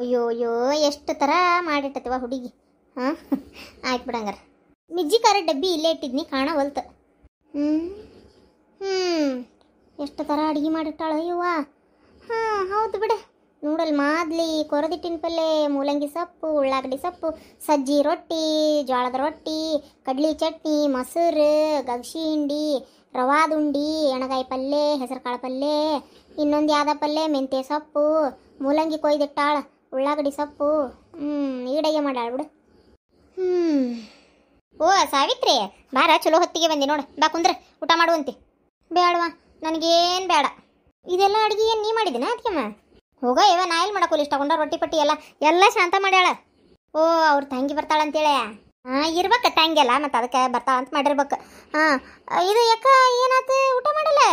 ಅಯ್ಯೋ ಅಯ್ಯೋ ಎಷ್ಟು ಥರ ಮಾಡಿಟ್ಟತವ ಹುಡುಗಿ ಹಾಂ ಆಯ್ತು ಬಿಡಂಗಾರ ಮಿಜ್ಜಿ ಖಾರ ಡಬ್ಬಿ ಇಲ್ಲೇ ಇಟ್ಟಿದ್ನಿ ಕಾಣವಲ್ತು ಹ್ಞೂ ಹ್ಞೂ ಎಷ್ಟು ಥರ ಅಡುಗೆ ಮಾಡಿಟ್ಟಾಳ ಅಯ್ಯವ್ವ ಹಾಂ ಹೌದು ಬಿಡ ನೋಡಲ್ ಮಾದ್ಲಿ ಕೊರದಿಟ್ಟಿನ ಪಲ್ಲೆ ಮೂಲಂಗಿ ಸೊಪ್ಪು ಉಳ್ಳಾಗಡ್ಡಿ ಸೊಪ್ಪು ಸಜ್ಜಿ ರೊಟ್ಟಿ ಜೋಳದ ರೊಟ್ಟಿ ಕಡ್ಲಿ ಚಟ್ನಿ ಮೊಸರು ಗಗ್ಸಿ ಹಿಂಡಿ ರವಾದ ಉಂಡಿ ಎಣಗಾಯಿ ಪಲ್ಯ ಹೆಸರು ಕಾಳು ಪಲ್ಯ ಇನ್ನೊಂದು ಯಾವ್ದ ಪಲ್ಯ ಮೆಂತ್ಯ ಸೊಪ್ಪು ಮೂಲಂಗಿ ಕೊಯ್ದಿಟ್ಟಾಳ ಉಳ್ಳಾಗಡ್ಡಿ ಸೊಪ್ಪು ಹ್ಞೂ ಈಡಗೆ ಮಾಡ್ಯಾಳ ಬಿಡು ಹ್ಞೂ ಓ ಸಾವಿತ್ರಿ ಬಾರ ಚಲೋ ಹೊತ್ತಿಗೆ ಬಂದಿ ನೋಡು ಬಾ ಕುಂದ್ರ ಊಟ ಮಾಡುವಂತೆ ಬೇಡವಾ ನನಗೇನು ಬೇಡ ಇದೆಲ್ಲ ಅಡುಗೆ ಏನು ನೀ ಮಾಡಿದಿನ ಅದಕ್ಕೆಮ್ಮ ಹೋಗ ಇವ ನಾ ಎಲ್ಲಿ ಮಾಡಕೋಲಿ ಇಷ್ಟ ತಗೊಂಡ ರೊಟ್ಟಿ ಪಟ್ಟಿ ಎಲ್ಲ ಎಲ್ಲ ಶಾಂತ ಮಾಡ್ಯಾಳ ಓ ಅವ್ರ ತಂಗಿ ಬರ್ತಾಳ ಅಂತೇಳಿ ಹಾಂ ಇರ್ಬೇಕು ತಂಗಿ ಅಲ್ಲ ಮತ್ತು ಅದಕ್ಕೆ ಬರ್ತಾಳ ಅಂತ ಮಾಡಿರ್ಬೇಕು ಹಾಂ ಇದು ಯಾಕ ಏನಾತು ಊಟ ಮಾಡಲ್ಲ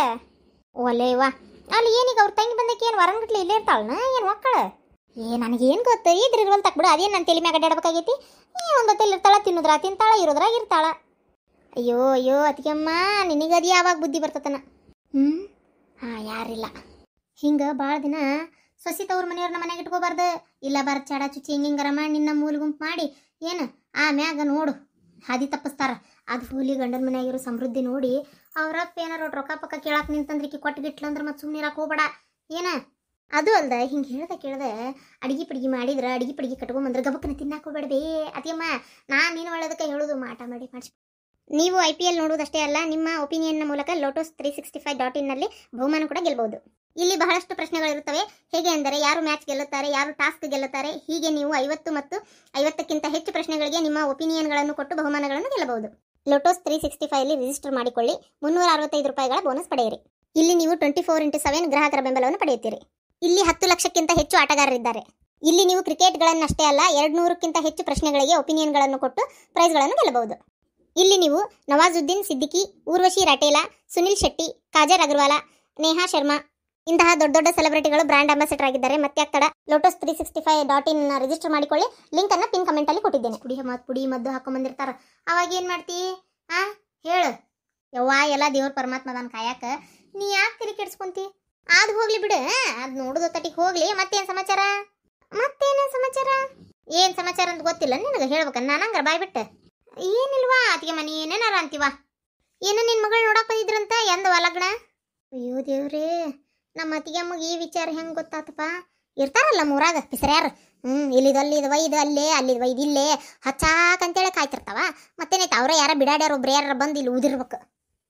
ಒಲೆ ಇವ ಅಲ್ಲಿ ಏನೀಗ ಅವ್ರ ತಂಗಿ ಬಂದಕ್ಕೆ ಏನು ವರಂಗಟ್ಲಿ ಇಲ್ಲೇ ಇರ್ತಾಳನ ಏನು ಮಕ್ಕಳ ಏ ನನಗೇನು ಗೊತ್ತು ಇದ್ರ ಇರುವಲ್ ತಕ್ ಬಿಡು ಅದೇನು ನನ್ನ ತಲೆ ಮ್ಯಾಗ ಅಡ್ಡಾಡ್ಬೇಕಾಗೈತಿ ಏ ಒಂದು ಹೊತ್ತಲ್ಲಿ ಇರ್ತಾಳ ತಿನ್ನುದ್ರಾ ತಿಂತಾಳ ಇರೋದ್ರಾಗ ಇರ್ತಾಳ ಅಯ್ಯೋ ಅಯ್ಯೋ ಅತಿಗೆಮ್ಮ ನಿನಗದು ಯಾವಾಗ ಬುದ್ಧಿ ಬರ್ತತನ ಹ್ಞೂ ಹಾಂ ಯಾರಿಲ್ಲ ಹಿಂಗೆ ಭಾಳ ದಿನ ಸೊಸಿ ತವ್ರ ಮನೆಯವ್ರನ್ನ ಮನೆಗೆ ಇಟ್ಕೋಬಾರ್ದು ಇಲ್ಲ ಬಾರ ಚಾಡ ಚುಚ್ಚಿ ಹಿಂಗಿಂಗಾರ ಮಾಡಿ ನಿನ್ನ ಮೂಲ ಗುಂಪು ಮಾಡಿ ಏನು ಆಮ್ಯಾಗ ನೋಡು ಹಾದಿ ತಪ್ಪಿಸ್ತಾರ ಅದು ಹೂಲಿ ಗಂಡನ ಮನೆಯಾಗಿರೋ ಸಮೃದ್ಧಿ ನೋಡಿ ಅವ್ರಪ್ಪ ಏನಾರ ಒಟ್ಟು ರೊಕ್ಕ ಪಕ್ಕ ಕೇಳಕ್ಕೆ ನಿಂತಂದ್ರಿಕಿ ಕೊಟ್ಟು ಗಿಟ್ಲು ಅಂದ್ರೆ ಮತ್ತೆ ಸುಮ್ಮನೆ ಇರಕ್ಕೆ ಹೋಗ್ಬೇಡ ಏನ ಅದು ಅಲ್ದ ಹಿಂಗೆ ಹೇಳ್ದೆ ಕೇಳ್ದೆ ಅಡಿಗೆ ಪಿಡಿಗೆ ಮಾಡಿದ್ರೆ ಅಡಿಗೆ ಪಿಡಿಗೆ ಕಟ್ಕೊಂಬಂದ್ರೆ ಗಬಕ್ಕನ ತಿನ್ನಕ್ಕೆ ಹೋಗ್ಬೇಡಬೇ ಅತಿಯಮ್ಮ ನಾನು ನೀನು ಒಳ್ಳೇದಕ್ಕೆ ಹೇಳೋದು ಮಾಟ ಮಾಡಿ ಮಾಡಿಸಿ ನೀವು ಐ ಪಿ ಎಲ್ ನೋಡುವುದಷ್ಟೇ ಅಲ್ಲ ನಿಮ್ಮ ಒಪಿನಿಯನ್ನ ಮೂಲಕ Lotus three sixty five dot ಇನ್ನಲ್ಲಿ ಬಹುಮಾನ ಕೂಡ ಗೆಲ್ಲಬಹುದು ಇಲ್ಲಿ ಬಹಳಷ್ಟು ಪ್ರಶ್ನೆಗಳಿರುತ್ತವೆ ಹೇಗೆ ಅಂದರೆ ಯಾರು ಮ್ಯಾಚ್ ಗೆಲ್ಲುತ್ತಾರೆ ಯಾರು ಟಾಸ್ಕ್ ಗೆಲ್ಲುತ್ತಾರೆ ಹೀಗೆ ನೀವು ಐವತ್ತು ಮತ್ತು ಐವತ್ತಕ್ಕಿಂತ ಹೆಚ್ಚು ಪ್ರಶ್ನೆಗಳಿಗೆ ನಿಮ್ಮ ಒಪಿನಿಯನ್ಗಳನ್ನು ಕೊಟ್ಟು ಬಹುಮಾನಗಳನ್ನು ಗೆಲ್ಲಬಹುದು ಲೋಟೋಸ್ ತ್ರೀ ಸಿಕ್ಸ್ಟಿ ಫೈವ್ಲಿ ರಿಜಿಸ್ಟರ್ ಮಾಡಿಕೊಳ್ಳಿ ಮುನ್ನೂರ ಅರವತ್ತೈದು ರೂಪಾಯಿಗಳ ಬೋನಸ್ ಪಡೆಯಿರಿ ಇಲ್ಲಿ ನೀವು ಟ್ವೆಂಟಿ ಫೋರ್ ಇಂಟು ಸೆವೆನ್ ಗ್ರಾಹಕರ ಬೆಂಬಲವನ್ನು ಪಡೆಯುತ್ತೀರಿ ಇಲ್ಲಿ ಹತ್ತು ಲಕ್ಷಕ್ಕಿಂತ ಹೆಚ್ಚು ಆಟಗಾರರಿದ್ದಾರೆ ಇಲ್ಲಿ ನೀವು ಕ್ರಿಕೆಟ್ಗಳನ್ನಷ್ಟೇ ಅಲ್ಲ ಎರಡು ನೂರಕ್ಕಿಂತ ಹೆಚ್ಚು ಪ್ರಶ್ನೆಗಳಿಗೆ ಒಪಿನಿಯನ್ಗಳನ್ನು ಕೊಟ್ಟು ಪ್ರೈಸ್ಗಳನ್ನು ಗೆಲ್ಲಬಹುದು ಇಲ್ಲಿ ನೀವು ನವಾಜುದ್ದೀನ್ ಸಿದ್ದಿಕಿ ಊರ್ವಶಿ ರಾಟೇಲಾ ಸುನಿಲ್ ಶೆಟ್ಟಿ ಕಾಜರ್ ಅಗರ್ವಾಲ ನೇಹಾ ಶರ್ಮಾ ಇಂತಹ ದೊಡ್ಡ ದೊಡ್ಡ ಸೆಲೆಬ್ರಿಟಿಗಳು ಬ್ರಾಂಡ್ ಅಂಬಾಸಿಡರ್ ಆಗಿದ್ದಾರೆ ಮತ್ತೆ ತಡ Lotus three sixty five dot in register ಮಾಡಿಕೊಳ್ಳಿ ಲಿಂಕ್ ಅನ್ನ ಪಿನ್ ಕಮೆಂಟ್ ಅಲ್ಲಿ ಕೊಟ್ಟಿದ್ದೇನೆ ಪುಡಿ ಮತ್ ಪುಡಿ ಮದ್ದು ಹಾಕೊಂಡ್ ಅವಾಗ ಏನ್ ಮಾಡ್ತಿ ಆ ಹೇಳು ಯವ್ವ ಎಲ್ಲ ದೇವ್ರ ಪರಮಾತ್ಮ ಅದನ್ ಕಾಯಕ ನೀ ಯಾಕೆ ತಿರಿ ಕೆಡ್ಸ್ಕೊಂತಿ ಅದ್ ಹೋಗ್ಲಿ ಬಿಡು ಅದ್ ನೋಡುದು ತಟಿಗೆ ಹೋಗ್ಲಿ ಮತ್ತೇನ್ ಸಮಾಚಾರ ಮತ್ತೇನ ಸಮಾಚಾರ ಏನ್ ಸಮಾಚಾರ ಅಂತ ಗೊತ್ತಿಲ್ಲ ನಿನಗೆ ಹೇಳ್ಬೇಕ ನಾನಂಗಾರ ಬಾಯ್ ಬಿಟ್ಟೆ ಏನಿಲ್ವಾ ಅತಿಗೆ ಮನಿ ಏನೇನಾರ ಅಂತೀವ ಏನು ನಿನ್ ಮಗಳು ನೋಡಕ್ ಬಂದಿದ್ರಂತ ಎಂದವ ಲಗ್ನ ಅಯ್ಯೋ ದೇವ್ರೇ ನಮ್ಮ ಅತ್ತಿಗೆ ಅಮ್ಮಗೆ ಈ ವಿಚಾರ ಹೆಂಗ್ ಗೊತ್ತಾತಪ್ಪ ಇರ್ತಾರಲ್ಲ ಮೂರಾಗ ಪಿಸರ್ಯಾರ ಹ್ಮ್ ಇಲ್ಲಿದು ಅಲ್ಲಿ ಇದು ವೈದು ಅಲ್ಲೇ ಅಲ್ಲಿದು ವೈದು ಇಲ್ಲೇ ಹಚ್ಚಾಕಂತೇಳಿ ಕಾಯ್ತಿರ್ತಾವ ಮತ್ತೇನೈತೆ ಅವ್ರ ಯಾರ ಬಿಡಾಡ್ಯಾರ ಒಬ್ರು ಯಾರ ಬಂದು ಇಲ್ಲಿ ಊದಿರ್ಬೇಕು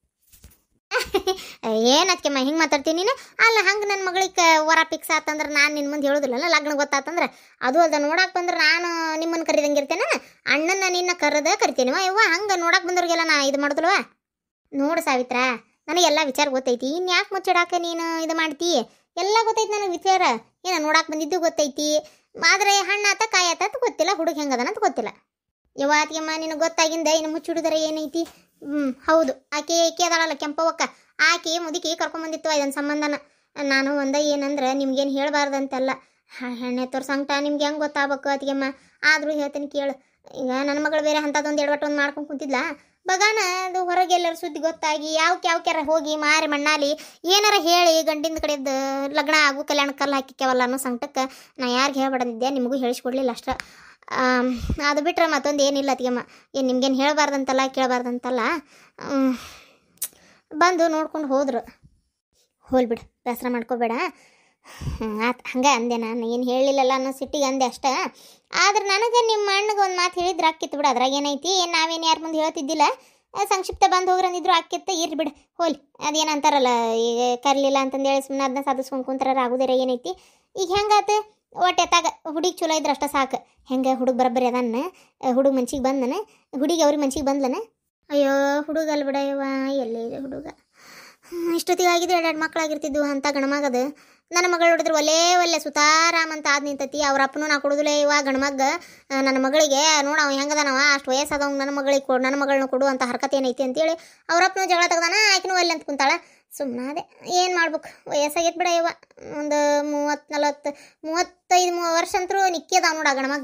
ಏನ್ ಅದಕ್ಕೆ ಹಿಂಗೆ ಮಾತಾಡ್ತೀನಿ ನೀನು ಅಲ್ಲ ಹಂಗೆ ನನ್ನ ಮಗಳಿಗೆ ವರ ಫಿಕ್ಸ್ ಆತಂದ್ರೆ ನಾನು ನಿನ್ನ ಮುಂದೆ ಹೇಳೋದಿಲ್ಲ ಲಗ್ನ ಗೊತ್ತಾತಂದ್ರೆ ಅದು ಅದ ನೋಡಕ್ಕೆ ಬಂದ್ರೆ ನಾನು ನಿಮ್ಮನ್ನು ಕರಿದಂಗೆ ಇರ್ತೇನೆ ಅಣ್ಣನ ನಿನ್ನ ಕರೆದ ಕರಿತೇನೆ ಯವ್ವ ಹಂಗೆ ನೋಡಕ್ಕೆ ಬಂದವ್ರಿಗೆಲ್ಲ ನಾ ಇದು ಮಾಡೋದಿಲ್ವ ನೋಡು ಸಾವಿತ್ರ ನನಗೆಲ್ಲ ವಿಚಾರ ಗೊತ್ತೈತಿ ಇನ್ನು ಯಾಕೆ ಮುಚ್ಚಿಡಾಕ ನೀನು ಇದು ಮಾಡ್ತಿ ಎಲ್ಲ ಗೊತ್ತೈತಿ ನನಗೆ ವಿಚಾರ ಏನ ನೋಡಕ್ಕೆ ಬಂದಿದ್ದು ಗೊತ್ತೈತಿ ಆದ್ರೆ ಹಣ್ಣಾತ ಕಾಯಾತ ಅಂತ ಗೊತ್ತಿಲ್ಲ ಹುಡುಗ ಹೆಂಗದನ ಅಂತ ಗೊತ್ತಿಲ್ಲ ಯವ್ವಾತಿಯಮ್ಮ ನಿನಗೆ ಗೊತ್ತಾಗಿಂದ ಇನ್ನು ಮುಚ್ಚಿಡುದರ ಏನೈತಿ ಹ್ಞೂ ಹೌದು ಆಕೆ ಏಕೆ ಅದಾಳಲ್ಲ ಕೆಂಪವಕ್ಕ ಆಕೆ ಮುದುಕಿ ಕರ್ಕೊಂಬಂದಿತ್ತು ಇದನ್ನ ಸಂಬಂಧನ ನಾನು ಒಂದ ಏನಂದ್ರೆ ನಿಮ್ಗೇನು ಹೇಳಬಾರ್ದಂತಲ್ಲ ಹೆಣ್ಣೆ ಸಂಕಟ ನಿಮ್ಗೆ ಹೆಂಗೆ ಗೊತ್ತಾಗಬೇಕು ಅತಿಗೆಮ್ಮ ಆದರೂ ಹೇಳ್ತೀನಿ ಕೇಳು ಈಗ ನನ್ನ ಮಗಳು ಬೇರೆ ಅಂಥದ್ದೊಂದು ಎಡವಟ್ಟು ಒಂದು ಮಾಡ್ಕೊಂಡು ಕುಂತಿದ್ಲ ಬಗಾನ ಅದು ಹೊರಗೆ ಎಲ್ಲರ ಸುದ್ದಿ ಗೊತ್ತಾಗಿ ಯಾವ ಯಾವ್ಕ್ಯಾರ ಹೋಗಿ ಮಾರಿ ಮಣ್ಣಾಲಿ ಏನಾರ ಹೇಳಿ ಗಂಡಿನ ಕಡೆದ್ದು ಲಗ್ನ ಆಗು ಕಲ್ಯಾಣ ಕಲ್ಲು ಹಾಕಿಕ್ಯಾವಲ್ಲ ಅನ್ನೋ ಸಂಕಟಕ್ಕೆ ನಾ ಯಾರಿಗೆ ಹೇಳ್ಬಾರ್ದಿದ್ದೆ ನಿಮಗೂ ಹೇಳಿಸ್ಕೊಡ್ಲಿಲ್ಲ ಅಷ್ಟ ಆಮ್, ಅದು ಬಿಟ್ರೆ ಮತ್ತೊಂದು ಏನಿಲ್ಲ ಅತಿಗೆಮ್ಮ ಏನು ನಿಮ್ಗೇನು ಹೇಳಬಾರ್ದಂತಲ್ಲ ಕೇಳಬಾರ್ದಂತಲ್ಲ ಹ್ಮ್. ಬಂದು ನೋಡ್ಕೊಂಡು ಹೋದ್ರು ಹೋಲ್ಬಿಡು ಬೇಸರ ಮಾಡ್ಕೋಬೇಡ ಆತು ಹಂಗೆ ಅಂದೆ ನಾನು ಏನು ಹೇಳಿಲ್ಲಲ್ಲ ಅನ್ನೋ ಸಿಟ್ಟಿಗೆ ಅಂದೆ ಅಷ್ಟೇ ಆದ್ರೆ ನನಗೆ ನಿಮ್ಮ ಅಣ್ಣಗೆ ಒಂದು ಮಾತು ಹೇಳಿದ್ರೆ ಆಕಿತ್ತು ಬಿಡು ಅದ್ರಾಗ ಏನೈತಿ ಏನು ನಾವೇನು ಯಾರ ಮುಂದೆ ಹೇಳ್ತಿದ್ದಿಲ್ಲ ಆ, ಸಂಕ್ಷಿಪ್ತ ಬಂದು ಹೋಗ್ರಂದಿದ್ರು ಆಕಿತ್ತು ಇರ್ಲಿ ಬಿಡು ಹೋಲಿ ಅದೇನು ಅಂತಾರಲ್ಲ ಈಗ ಕರ್ಲಿಲ್ಲ ಅಂತಂದೇಳಿ ಸುಮ್ಮನೆ ಅದನ್ನ ಸಾಧಿಸ್ಕೊಂಡು ಕುಂತಾರ ಆಗುದಿರ ಏನೈತಿ ಈಗ ಹೆಂಗಾತು ಒಟ್ಟು ಎತ್ತಾಗ ಹುಡುಗಿ ಚಲೋ ಇದ್ರೆ ಅಷ್ಟ ಸಾಕು ಹೆಂಗೆ ಹುಡುಗ ಬರಬ್ಬರಿ ಅದನ್ನ ಹುಡುಗ ಮನ್ಸಿಗೆ ಬಂದನ ಹುಡುಗಿ ಅವ್ರಿಗೆ ಮನ್ಸಿಗೆ ಬಂದ್ಲನ ಅಯ್ಯೋ ಹುಡುಗ ಅಲ್ಲ ಬಿಡ ಯವ್ವ ಎಲ್ಲೇ ಇದೆ ಹುಡುಗ ಹ್ಮ್, ಇಷ್ಟೊತ್ತಿಗೆ ಆಗಿದ್ದು ಎರಡು ಮಕ್ಕಳಾಗಿರ್ತಿದ್ವು ಅಂತ ಗಣಮಗದು ನನ್ನ ಮಗಳು ನೋಡಿದ್ರೆ ಒಲ್ಲೇ ಒಲ್ಲೆ ಸುತಾರಾಮ್ ಅಂತ ಆದ್ ನಿಂತತಿ ಅವ್ರ ಅಪ್ಪನೂ ನಾ ಕೊಡುದಿಲ್ಲ ಇವ ಗಣಮಗ್ಗ ಆ, ನನ್ನ ಮಗಳಿಗೆ ನೋಡ ಅವ ಹೆಂಗದನವ ಅಷ್ಟು ವಯಸ್ಸಾದವ್ ನನ್ನ ಮಗಳಿಗೆ ಕೊಡು ನನ್ನ ಮಗಳನ್ನ ಕೊಡು ಅಂತ ಹರಕತೆ ಏನೈತಿ ಅಂತೇಳಿ ಅವ್ರ ಅಪ್ಪನೂ ಜಗಳ ತೆಗ್ದಾನ ಆಕಿನೂ ಒಲ್ಲೆ ಅಂತ ಕುಂತಾಳ ಸುಮ್ಮನೆ ಅದೇ ಏನು ಮಾಡ್ಬೇಕು ವಯಸ್ಸಾಗೈತೆ ಬಿಡ ಇವ ಒಂದು ಮೂವತ್ತು ನಲವತ್ತು ಮೂವತ್ತೈದು ಮೂ ವರ್ಷ ಅಂತರೂ ನಿಕ್ಕಿ ಅದಾವ ನೋಡ ಗಣಮಗ್ಗ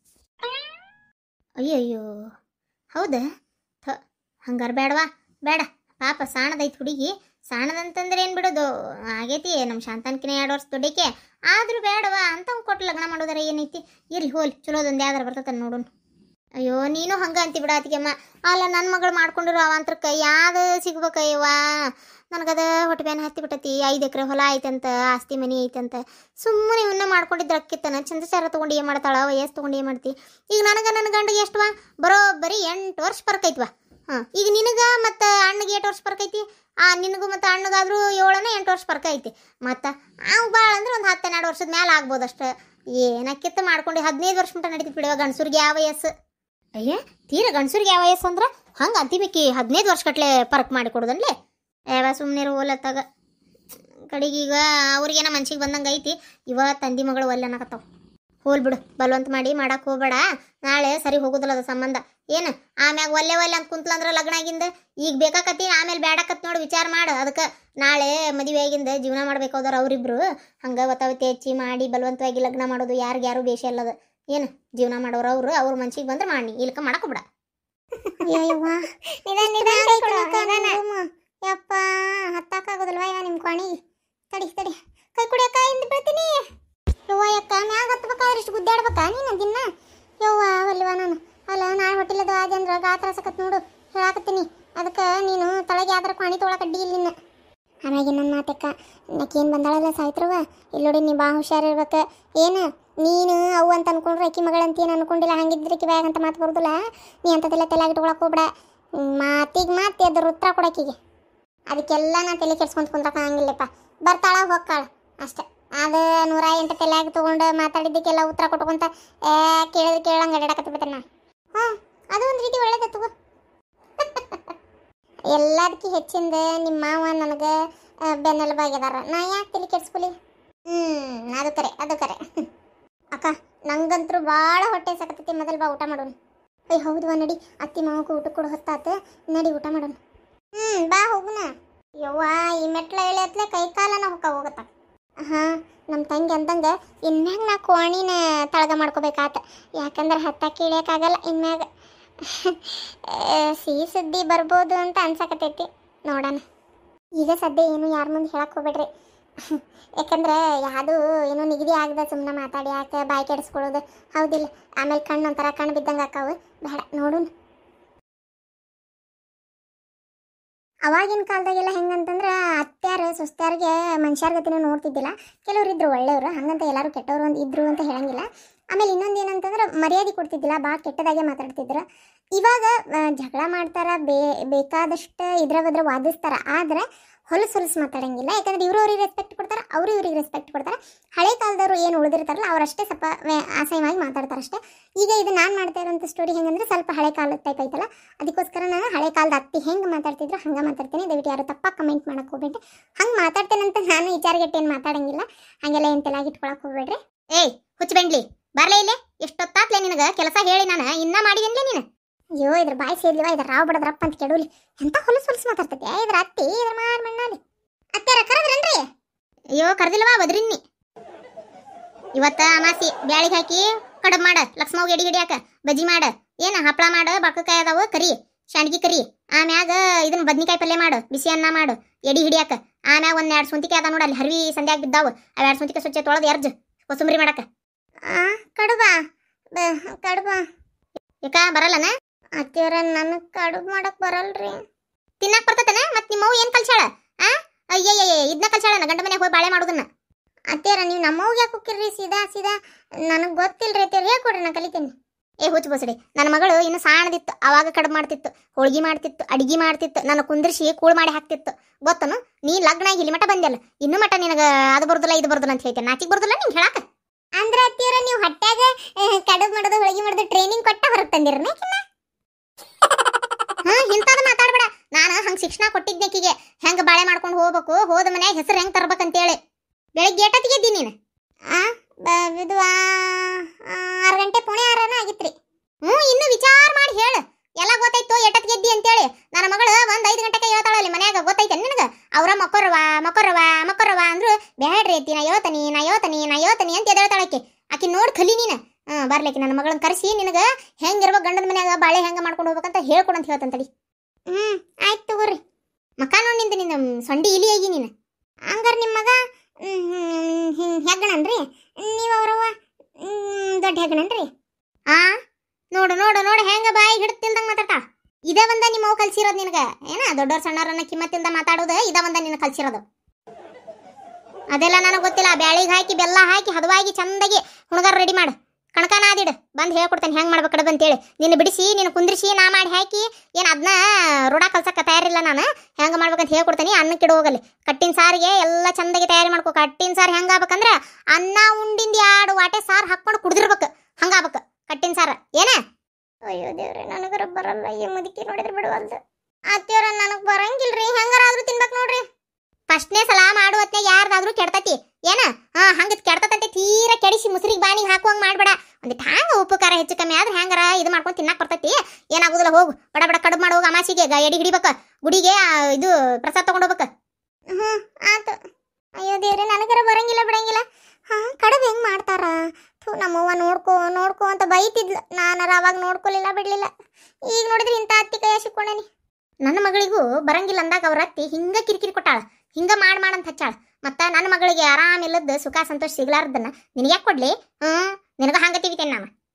ಅಯ್ಯಯ್ಯೋ ಹೌದಾ ಥ ಹಂಗಾರ ಬೇಡವಾ ಬೇಡ ಪಾಪ ಸಾಣದೈತಿ ಹುಡುಗಿ ಸಣ್ಣದಂತಂದ್ರೆ ಏನು ಬಿಡೋದು ಆಗೈತಿ ನಮ್ಮ ಶಾಂತನ್ಕಿನ ಎರಡು ವರ್ಷ ದೊಡ್ಡಕ್ಕೆ ಆದ್ರೂ ಬೇಡವಾ ಅಂತ ಕೊಟ್ಟು ಲಗ್ನ ಮಾಡೋದಾರ ಏನೈತಿ ಇರ್ಲಿ ಹೋಲ್ ಚಲೋದೊಂದು ಯಾವ್ದಾರ ಬರ್ತೈತೆ ನೋಡೋಣ ಅಯ್ಯೋ ನೀನು ಹಂಗ ಅಂತಿ ಬಿಡ ಅತ್ತಿಗೆಮ್ಮ ಅಲ್ಲ ನನ್ನ ಮಗಳು ಮಾಡ್ಕೊಂಡಿರೋ ಅವಾಂತರಕ್ಕೆ ಯಾವ್ದು ಸಿಗ್ಬೇಕಯ್ಯವ್ವ ನನಗದ ಹೊಟ್ಟೆ ಬ್ಯಾನ್ ಹತ್ತಿ ಬಿಟ್ಟತಿ ಐದು ಎಕರೆ ಹೊಲ ಐತಂತ ಆಸ್ತಿ ಮನಿ ಐತಂತ ಸುಮ್ಮನೆ ಇವನ್ನ ಮಾಡ್ಕೊಂಡಿದ್ರೆ ಅಕ್ಕಿತ್ತನ ಚಂದ್ರಚಾರ ತೊಗೊಂಡು ಏನು ಮಾಡ್ತಾಳ ವಯಸ್ಸು ತೊಗೊಂಡು ಏನು ಮಾಡ್ತಿ ಈಗ ನನಗೆ ನನ್ನ ಗಂಡಿಗೆ ಎಷ್ಟವಾ ಬರೋಬ್ಬರಿ ಎಂಟು ವರ್ಷ ಫರ್ಕ್ ಐತ್ವಾ ಹಾಂ ಈಗ ನಿನಗ ಮತ್ತು ಅಣ್ಣಗೆ ಎಷ್ಟು ವರ್ಷ ಫರ್ಕ್ ಐತಿ ಆ ನಿನಗೂ ಮತ್ತು ಅಣ್ಣಗಾದ್ರೂ ಏಳನೇ ಎಂಟು ವರ್ಷ ಫರ್ಕ್ ಐತಿ ಮತ್ತು ಅವ್ ಭಾಳ ಅಂದ್ರೆ ಒಂದು ಹತ್ತು ಹನ್ನೆರಡು ವರ್ಷದ ಮೇಲೆ ಆಗ್ಬೋದು ಅಷ್ಟೇ ಏನಕ್ಕಿತ್ತ ಮಾಡ್ಕೊಂಡು ಹದಿನೈದು ವರ್ಷ ಮಟ್ಟ ನಡೀತಿತ್ತು ಬಿಡುವ ಗಂಡಸೂರಿಗೆ ಯಾವ ವಯಸ್ಸು ಅಯ್ಯ ತೀರ ಗಂಡಸೂರಿಗೆ ಯಾವ ವಯಸ್ಸು ಅಂದ್ರೆ ಹಂಗೆ ಅಂತಿಬೇಕಿ ಹದಿನೈದು ವರ್ಷ ಗಟ್ಲೆ ಪರ್ಕ್ ಮಾಡಿ ಕೊಡೋದನ್ಲೇ ಯಾವ ಸುಮ್ಮನೆ ಹೋಲತ್ತಾಗ ಕಡೆಗೆ ಈಗ ಅವ್ರಿಗೇನ ಮನ್ಸಿಗೆ ಬಂದಂಗೆ ಐತಿ ಇವ ತಂದಿ ಮಗಳು ಒಲ್ಲೆ ಅನ್ನಕತ್ತಾವ ಹೋಲ್ ಬಿಡು ಬಲವಂತ ಮಾಡಿ ಮಾಡಕ್ಕೆ ಹೋಗ್ಬೇಡ ನಾಳೆ ಸರಿ ಹೋಗೋದಿಲ್ಲ ಅದು ಸಂಬಂಧ ಏನು ಆಮ್ಯಾಗ ಒಲ್ಲೆ ಒಲ್ಲೆ ಅಂತ ಕುಂತ್ಲಂದ್ರ ಲಗ್ನ ಆಗಿಂದ ಈಗ ಬೇಕಾಕತಿ ಆಮೇಲೆ ಬೇಡಕತ್ ನೋಡಿ ವಿಚಾರ ಮಾಡು ಅದಕ್ಕೆ ನಾಳೆ ಮದುವೆ ಆಗಿಂದ ಜೀವನ ಮಾಡ್ಬೇಕು ಹೌದಾರ ಅವರಿಬ್ರು ಹಂಗೆ ಒತ್ತಾವತಿ ಹೆಚ್ಚಿ ಮಾಡಿ ಬಲವಂತವಾಗಿ ಲಗ್ನ ಮಾಡೋದು ಯಾರಿಗೆ ಯಾರು ಬೇಷ ಅಲ್ಲದ ಏನು ಜೀವನ ಮಾಡೋರು ಅವರು ಅವ್ರ ಮನ್ಸಿಗೆ ಬಂದ್ರೆ ಮಾಡಿ ಇಲ್ಕ ಮಾಡಕ್ಕೆ ಯಪ್ಪ ಹತ್ತಾಕಾಗೋದಿಲ್ವಾ ಇವ ನಿಮ್ಮ ಕೋಣಿ ತಡಿ ತಡಿ ಕೈ ಕುಡಿಯಕ್ಕ ಹಿಂದ್ ಬೀಳ್ತೀನಿ ಯವ್ವ ಯಕ್ಕ ಮ್ಯಾಗ ಹತ್ಬೇಕಾದ್ರೆ ಇಷ್ಟು ಗುದ್ದಾಡ್ಬೇಕಾ ನೀನು ದಿನ ಯವ್ವ ಅಲ್ವಾ ನಾನು ಅಲ್ಲ ನಾಳೆ ಹೊಟ್ಟಿಲದು ಆದ ಅಂದ್ರೆ ಗಾತ್ರ ಸಕತ್ ನೋಡು ಹೇಳಾಕತ್ತೀನಿ ಅದಕ್ಕೆ ನೀನು ತಳಗೆ ಯಾವ್ದಾರ ಕ್ವಾಣಿ ತೊಗೊಳಕ್ ಅಡ್ಡಿ ಇಲ್ಲಿನ ಆಮ್ಯಾಗ ನನ್ನ ಮಾತಕ್ಕ ನಾಕೇನು ಬಂದಾಳಲ್ಲ ಸಾಯ್ತ್ರವ ಇಲ್ಲೋಡಿ ನೀ ಬಾ ಹುಷಾರಿರ್ಬೇಕು ಏನು ನೀನು ಅವು ಅಂತ ಅನ್ಕೊಂಡ್ರೆ ಅಕ್ಕಿ ಮಗಳಂತ ಏನು ಅನ್ಕೊಂಡಿಲ್ಲ ಹಂಗಿದ್ರೆ ಅಕ್ಕಿ ಬ್ಯಾಗ್ ಅಂತ ಮಾತು ಬರೋದಿಲ್ಲ ನೀ ಅಂಥದ್ದೆಲ್ಲ ತಲೆಯಾಗಿ ಇಟ್ಕೊಳಕ್ ಹೋಗ್ಬೇಡ ಮಾತಿಗೆ ಮಾತಿ ಅದ್ರ ಉತ್ತರ ಕೊಡಕ್ಕಿಗೆ ಅದಕ್ಕೆಲ್ಲ ನಾ ತಲೆ ಕೆಡ್ಸ್ಕೊಂತ ಕುಂದ್ರಕ ಹಂಗಿಲ್ಲಪ್ಪ ಬರ್ತಾಳ ಹೋಗ್ತಾಳ ಅಷ್ಟೇ ಅದು ನೂರ ಎಂಟು ತಲೆಯಾಗಿ ತೊಗೊಂಡು ಮಾತಾಡಿದ್ದಕ್ಕೆಲ್ಲ ಉತ್ತರ ಕೊಟ್ಕೊಂತ ಏ ಕೇಳಿದ್ರೆ ಕೇಳಂಗೆ ಅಡ್ಯಾಡಕತ್ತ ಬಿಡ್ತೇನೆ ನಾ ಹಾಂ ಅದು ಒಂದು ರೀತಿ ಒಳ್ಳೇದ ತಗೋ ಎಲ್ಲದಕ್ಕಿ ಹೆಚ್ಚಿಂದ ನಿಮ್ಮ ಮಾವ ನನಗೆ ಬೆನ್ನೆಲುಬಾಗ್ಯದಾರ ನಾ ಯಾಕೆ ತಲೆ ಕೆಡ್ಸ್ಕೊಲಿ ಹ್ಞೂ ಅದು ಕರೆ ಅದು ಕರೆ ಅಕ್ಕ ನಂಗಂತರೂ ಭಾಳ ಹೊಟ್ಟೆ ಸಾಕತ್ತೈತಿ ಮೊದಲು ಬಾ ಊಟ ಮಾಡೋಣ ಅಯ್ಯ ಹೌದು ನಡಿ ಅತ್ತಿ ಮಾವಗೂ ಊಟ ಕೊಡು ಹೊತ್ತಾತ ನಡಿ ಊಟ ಮಾಡೋಣ ಹ್ಞೂ ಬಾ ಹೋಗುನ ಯವ್ವ ಈ ಮೆಟ್ಲ ಎಳೆಯತ್ಲೆ ಕೈ ಕಾಲನ ಹೊಕ್ಕ ಹೋಗತ್ತ ಹಾಂ ನಮ್ಮ ತಂಗಿ ಅಂದಂಗೆ ಇನ್ಮ್ಯಾಗ ನಾ ಕೋಣಿನ ತಳಗ ಮಾಡ್ಕೋಬೇಕಾತ ಯಾಕಂದ್ರೆ ಹತ್ತಕ್ಕೆ ಇಳಿಯೋಕ್ಕಾಗಲ್ಲ ಇನ್ಮ್ಯಾಗ ಸಿಹಿ ಸುದ್ದಿ ಬರ್ಬೋದು ಅಂತ ಅನ್ಸಕತ್ತೈತಿ ನೋಡೋಣ ಈಗ ಸದ್ಯ ಏನು ಯಾರ ಮುಂದೆ ಹೇಳಕ್ ಹೋಗ್ಬೇಡ್ರಿ ಯಾಕಂದ್ರೆ ಯಾವುದು ಏನೋ ನಿಗದಿ ಆಗದ ಸುಮ್ಮನೆ ಮಾತಾಡಿ ಯಾಕೆ ಬಾಯಿ ಕೆಡಿಸ್ಕೊಳ್ಳೋದು ಹೌದಿಲ್ಲ ಆಮೇಲೆ ಕಣ್ಣು ಒಂಥರ ಕಣ್ಣು ಬಿದ್ದಂಗೆ ಆಕಾವು ಬೇಡ ನೋಡೋಣ ಅವಾಗಿನ ಕಾಲದಾಗೆಲ್ಲ ಹೆಂಗಂತಂದ್ರೆ ಅತ್ಯಾರ ಸೊಸ್ತ್ಯಾರಿಗೆ ಮನುಷ್ಯರ ಗತಿನೂ ನೋಡ್ತಿದ್ದಿಲ್ಲ ಕೆಲವ್ರು ಇದ್ರು ಒಳ್ಳೆಯವರು ಹಂಗಂತ ಎಲ್ಲರೂ ಕೆಟ್ಟವರು ಒಂದು ಇದ್ರು ಅಂತ ಹೇಳಂಗಿಲ್ಲ ಆಮೇಲೆ ಇನ್ನೊಂದು ಏನಂತಂದ್ರೆ ಮರ್ಯಾದೆ ಕೊಡ್ತಿದ್ದಿಲ್ಲ ಭಾಳ ಕೆಟ್ಟದಾಗೆ ಮಾತಾಡ್ತಿದ್ರು ಇವಾಗ ಆ, ಜಗಳ ಮಾಡ್ತಾರ ಬೇ ಬೇಕಾದಷ್ಟು ಇದ್ರ ಬದ್ರ ವಾದಿಸ್ತಾರ ಆದ್ರೆ ಹೊಲಸು ಹೊಲಸು ಮಾತಾಡಂಗಿಲ್ಲ ಯಾಕಂದ್ರೆ ಇವರು ಅವ್ರಿಗೆ ರೆಸ್ಪೆಕ್ಟ್ ಕೊಡ್ತಾರೆ ಅವರು ಇವ್ರಿಗೆ ರೆಸ್ಪೆಕ್ಟ್ ಕೊಡ್ತಾರೆ ಹಳೆ ಕಾಲದವರು ಏನು ಉಳಿದಿರ್ತಾರಲ್ಲ ಅವರಷ್ಟೇ ಸ್ವಲ್ಪ ವೇ- ಅಸಹ್ಯವಾಗಿ ಮಾತಾಡ್ತಾರೆ ಅಷ್ಟೇ ಈಗ ಇದು ನಾನು ಮಾಡ್ತಾ ಇರೋಂಥ ಸ್ಟೋರಿ ಹೆಂಗಂದ್ರೆ ಸ್ವಲ್ಪ ಹಳೆ ಕಾಲದ ಟೈಪ್ ಐತಲ್ಲ ಅದಕ್ಕೋಸ್ಕರ ನಾನು ಹಳೆ ಕಾಲದ ಅತ್ತಿ ಹೆಂಗೆ ಮಾತಾಡ್ತಿದ್ರು ಹಂಗೆ ಮಾತಾಡ್ತೀನಿ ದಯವಿಟ್ಟು ಯಾರು ತಪ್ಪಾಗಿ ಕಮೆಂಟ್ ಮಾಡಕ್ಕೆ ಹೋಗ್ಬೇಡ್ರಿ ಹಂಗೆ ಮಾತಾಡ್ತೇನಂತ ನಾನು ವಿಚಾರಗೆಟ್ಟು ಏನು ಮಾತಾಡಂಗಿಲ್ಲ ಹಾಗೆಲ್ಲ ಏನು ತಲೆಯಾಗಿ ಇಟ್ಕೊಳಕ್ಕೆ ಹೋಗ್ಬೇಡ್ರಿ ಏಯ್ ಹುಚ್ಚ ಬೆಂಡ್ಲಿ ಬರ್ಲೇ ಇಲ್ಲೇ ಎಷ್ಟೊತ್ತಾತ್ಲೆ ನಿನಗೆ ಕೆಲಸ ಹೇಳಿ ನಾನು ಇನ್ನ ಮಾಡಿದೆನ್ಲೇ ನೀನು ಅಯ್ಯೋ ಇದ್ರ ಬಾಯಿ ಸೇದ್ಲಿವ ಇದ್ರ ರಾವ್ ಬಡದ್ರಪ್ಪ ಅಂತ ಕೆಡೂಲಿ ಎಂತ ಹೊಲಸು ಹೊಲಸು ಮಾತಾಡ್ತೈತೆ ಇದ್ರ ಅತ್ತಿ ಇದ್ರ ಮಾಡಿ ಮಣ್ಣಾಲಿ ಅತ್ತೆರ ಕರದ್ರನ್ರಿ ಅಯ್ಯೋ ಕರ್ದಿಲ್ವಾ ಬದ್ರಿನ್ನಿ ಇವತ್ತ ಅಮಾಸಿ ಬ್ಯಾಳಿಗೆ ಹಾಕಿ ಕಡಬ್ ಮಾಡ ಲಕ್ಷ್ಮವ್ಗೆ ಎಡಿ ಹಿಡಿಯಾಕ ಬಜ್ಜಿ ಮಾಡ ಏನ ಹಪ್ಪಳ ಮಾಡ ಬಳ್ಕಕಾಯಿ ಅದಾವ ಕರಿ ಶಾಂಡ್ಗಿ ಕರಿ ಆಮ್ಯಾಗ ಇದನ್ನ ಬದ್ನಿಕಾಯಿ ಪಲ್ಯ ಮಾಡು ಬಿಸಿ ಅನ್ನ ಮಾಡು ಎಡಿ ಹಿಡಿಯಾಕ ಆಮ್ಯಾಗ ಒಂದ್ ಎರಡು ಸುಂತಿಕೆ ಅದ ನೋಡ ಅಲ್ಲಿ ಹರಿವಿ ಸಂಧ್ಯಾಗ ಬಿದ್ದಾವು ಆ ಎರಡು ಸುಂತಿಕೆ ಸ್ವಚ್ಛ ತೊಳೆದು ಎರ್ಜ್ ಕೊಸುಂಬರಿ ಮಾಡಕ ಆ ಕಡುಬ ಕಡುಬ ಯಾಕ ಬರಲ್ಲನ ಅತ್ತಿಯರ ನನಗೆ ಕಡುಬು ಮಾಡಕ್ ಬರಲ್ರಿ ತಿನ್ನಕ್ ಬರ್ತತನ ಮತ್ ನಿಮ್ಮ ಅವ್ವ ಏನ್ ಕಲ್ಸಾಳ ಆ ಅಯ್ಯಯ್ಯ ಇದನ್ನ ಕಲ್ಸಾಳ ಗಂಡ ಮನೆಗೆ ಹೋಗಿ ಬಾಳೆ ಮಾಡೋದನ್ನ ಅತ್ತಿಯರ ನೀವು ನಮ್ಮವ್ಗೆ ಯಾಕೆ ಹೋಗಿರ್ರಿ ಸೀದಾ ಸೀದಾ ನನಗೆ ಗೊತ್ತಿಲ್ರಿ ಅತ್ತಿಯರ್ ಹೇಳ್ಕೊಡ್ರಿ ನಾ ಕಲಿತೀನಿ ಏ ಹುಚ್ಚು ಬಸಡಿ ನನ್ನ ಮಗಳು ಇನ್ನು ಸಾಣದಿತ್ತು ಅವಾಗ ಕಡುಬು ಮಾಡ್ತಿತ್ತು ಹೋಳ್ಗಿ ಮಾಡ್ತಿತ್ತು ಅಡಿಗೆ ಮಾಡ್ತಿತ್ತು ನನ್ನ ಕುಂದ್ರಿಸಿ ಕೂಳು ಮಾಡಿ ಹಾಕ್ತಿತ್ತು ಗೊತ್ತನು ನೀ ಲಗ್ನ ಆಗಿ ಇಲ್ಲಿ ಮಟ ಬಂದ್ಯಲ್ಲ ಇನ್ನು ಮಟ ನಿನಗ ಅದು ಬರುದಿಲ್ಲ ಇದು ಬರುದಿಲ್ಲ ಅಂತ ಹೇಳ್ತೇನೆ ನಾಚಿಕ್ ಬರುದಿಲ್ಲ ನಿಂಗೆ ಹೇಳಾಕ ಅಂದ್ರೆ ಅತ್ತಿಯರ ನೀವು ಹೊಟ್ಟಾಗ ಕಡುಬು ಮಾಡೋದು ಹೋಳಿಗೆ ಮಾಡೋದು ಟ್ರೈನಿಂಗ್ ಕೊಟ್ಟ ಹೊರಗೆ ತಂದಿರನ ಹಾ ಇಂಥದ್ದು ಮಾತಾಡ್ಬೇಡ ನಾನು ಹಂಗೆ ಶಿಕ್ಷಣ ಕೊಟ್ಟಿದ್ದಕ್ಕಿಗೆ ಹೆಂಗೆ ಬಾಳೆ ಮಾಡ್ಕೊಂಡು ಹೋಗ್ಬೇಕು ಹೋದ ಮನ್ಯಾಗ ಹೆಸರು ಹೆಂಗೆ ತರ್ಬೇಕಂತೇಳಿ ಬೆಳಿಗ್ಗೆ ಏಟತ್ತಿಗೆ ಎದ್ದಿ ನೀನು ಆ ಬ- ಇದು ಆ, ಆ, ಆರು ಗಂಟೆ ಪುಣೆ ಆರನ ಆಗಿತ್ರಿ ಹ್ಞೂ ಇನ್ನು ವಿಚಾರ ಮಾಡಿ ಹೇಳು ಎಲ್ಲ ಗೊತ್ತಾಯ್ತು ಎಟ್ಟತ್ತಿಗೆ ಎದ್ದಿ ಅಂತೇಳಿ ನನ್ನ ಮಗಳು ಒಂದು ಐದು ಗಂಟೆಗೆ ಹೇಳ್ತಾಳಲ್ಲಿ ಮನ್ಯಾಗ ಗೊತ್ತೈತೆ ನಿನಗೆ ಅವ್ರ ಮಕ್ಕೊರವ ಮಕ್ಕೊರವ ಮಕ್ಕೊರವ ಅಂದ್ರು ಬ್ಯಾಡ್ರಿ ಐತಿ ನಾ ಯೋತನಿ ನಾ ಯೋತನಿ ನಾ ಯೋತನಿ ಅಂತ ಎದ್ದೇಳ್ತಾಳಕ್ಕೆ ಆಕಿ ನೋಡಿ ಕಲಿ ನೀನು ಹ್ಞೂ ಬರ್ಲಿಕ್ಕೆ ನನ್ನ ಮಗಳನ್ನ ಕರೆಸಿ ನಿನಗೆ ಹೆಂಗಿರ್ಬೇಕು ಗಂಡನ ಮನ್ಯಾಗ ಬಾಳೆ ಹೆಂಗೆ ಮಾಡ್ಕೊಂಡು ಹೋಗ್ಬೇಕಂತ ಹೇಳ್ಕೊಡು ಅಂತ ಹೇಳ್ತಂತಡಿ ಹ್ಞೂ ಆಯ್ತು ತಗೋರಿ ಮಕ ನೋಡಿ ನಿಂದ ನಿನ್ನ ಸೊಂಡಿ ಇಲಿ ಆಗಿ ನೀನು ಹಂಗಾರ ನಿಮ್ಮ ಮಗ ಹೆಗ್ಗಣನ್ರಿ ನೀವು ಅವರವ್ವ ದೊಡ್ಡ ಹೆಗ್ಗಣನ್ರಿ ಆ ನೋಡು ನೋಡು ನೋಡು ಹೆಂಗ ಬಾಯಿ ಹಿಡ್ತಿಲ್ದಂಗ ಮಾತಾಡ್ತಾ ಇದ ಒಂದ ನಿಮ್ಮ ಅವ್ ಕಲ್ಸಿರೋದು ನಿನಗ ಏನ ದೊಡ್ಡವ್ರ ಸಣ್ಣವ್ರನ್ನ ಕಿಮ್ಮತ್ತಿಲ್ದ ಮಾತಾಡೋದು ಇದ ಒಂದ ನಿನ್ನ ಕಲ್ಸಿರೋದು ಅದೆಲ್ಲ ನನಗೆ ಗೊತ್ತಿಲ್ಲ ಬ್ಯಾಳಿಗೆ ಹಾಕಿ ಬೆಲ್ಲ ಹಾಕಿ ಹದವಾಗಿ ಚಂದಾಗಿ ಹುಣಗಾರ ರೆಡಿ ಮಾಡು ಕಣಕನ ಆದಿಡು ಬಂದು ಹೇಳ್ಕೊಡ್ತೇನೆ ಹೆಂಗೆ ಮಾಡ್ಬೇಕು ಅಂತೇಳಿ ನಿನ್ನ ಬಿಡಿಸಿ ನಿನ್ನ ಕುಂದ್ರಿಸಿ ನಾ ಮಾಡಿ ಹಾಕಿ ಏನು ಅದನ್ನ ರೂಢ ಕಲ್ಸಕ್ಕೆ ತಯಾರಿಲ್ಲ ನಾನು ಹೆಂಗೆ ಮಾಡ್ಬೇಕಂತ ಹೇಳ್ಕೊಡ್ತೀನಿ ಅನ್ನಕ್ಕೆ ಇಡು ಹೋಗಲಿ ಕಟ್ಟಿನ ಸಾರಿಗೆ ಎಲ್ಲ ಚಂದಾಗಿ ತಯಾರಿ ಮಾಡ್ಕೊ ಕಟ್ಟಿನ ಸಾರು ಹೆಂಗೆ ಆಗ್ಬೇಕಂದ್ರೆ ಅನ್ನ ಉಂಡಿಂದ ಎರಡು ವಾಟೆ ಸಾರು ಹಾಕ್ಕೊಂಡು ಕುಡ್ದಿರ್ಬೇಕು ಹಂಗಾಗ್ಬೇಕು ಕಟ್ಟಿನ ಸಾರು ಏನ ಅಯ್ಯೋ ದೇವ್ರೆ ನನಗರ ಬರಲ್ಲ ಈ ಮುದುಕಿ ನೋಡಿದ್ರೆ ಬಿಡುವಲ್ದು ಅತ್ತಿಯವ್ರ ನನಗೆ ಬರಂಗಿಲ್ರಿ ಹೆಂಗಾರ ಆದ್ರೂ ತಿನ್ಬೇಕು ನೋಡ್ರಿ ಫಸ್ಟ್ನೇ ಸಲ ಮಾಡು ಹೊತ್ನ್ಯಾಗ ಯಾರ್ದಾದ್ರೂ ಕೆಡ್ತತಿ ಏನ ಹಾ ಹಂಗ ಕೆಡ್ತತಂತೆ ತೀರಾ ಕೆಡಿಸಿ ಮುಸ್ರಿಗೆ ಬಾನಿಗೆ ಹಾಕುವಂಗ ಮಾಡ್ಬೇಡ ಒಂದಿಟ್ಟು ಹ್ಯಾಂಗ ಉಪ್ಪು ಖಾರ ಹೆಚ್ಚು ಕಮ್ಮಿ ಆದ್ರೆ ಹೆಂಗಾರ ಇದು ಮಾಡ್ಕೊಂಡು ತಿನ್ನಕ್ ಬರ್ತೈತಿ ಏನಾಗುದಿಲ್ಲ ಹೋಗು ಬಡ ಬಡ ಕಡುಬು ಮಾಡಿ ಹೋಗು ಅಮಾಸಿಗೆ ಗ- ಎಡಿ ಹಿಡಿಬೇಕ ಗುಡಿಗೆ ಆ, ಇದು ಪ್ರಸಾದ ತಗೊಂಡೋಗ್ಬೇಕ ಹ್ಮ್ ಆತು ಅಯ್ಯೋ ದೇವ್ರೆ ನನಗರ ಬರಂಗಿಲ್ಲ ಬಿಡಂಗಿಲ್ಲ ಹಾ ಕಡುಬು ಹೆಂಗ್ ಮಾಡ್ತಾರ ಥೂ ನಮ್ಮವ್ವ ನೋಡ್ಕೋ ನೋಡ್ಕೋ ಅಂತ ಬೈತಿದ್ಲ ನಾನಾರ ಅವಾಗ ನೋಡ್ಕೊಲಿಲ್ಲ ಬಿಡ್ಲಿಲ್ಲ ಈಗ ನೋಡಿದ್ರೆ ಇಂಥ ಅತ್ತಿ ಕೈಯ ಸಿಕ್ಕೊಂಡೇನಿ ನನ್ನ ಮಗಳಿಗೂ ಬರಂಗಿಲ್ಲ ಅಂದಾಗ ಅವ್ರ ಅತ್ತಿ ಹಿಂಗ ಕಿರಿಕಿರಿ ಕೊಟ್ಟಾಳ ಹಿಂಗ ಮಾಡ್ ಮಾಡಂತ ಹಚ್ಚಾಳ ಮತ್ತ ನನ್ನ ಮಗಳಿಗೆ ಆರಾಮಿಲ್ಲದ ಸುಖ ಸಂತೋಷ ಸಿಗ್ಲಾರ್ದನ್ನ ನಿನಗೆ ಯಾಕೆ ಕೊಡ್ಲಿ ಹ್ಮ್ ನಿನಗ ಹಂಗ ತೆಗಿತೇನೆ ನಾನು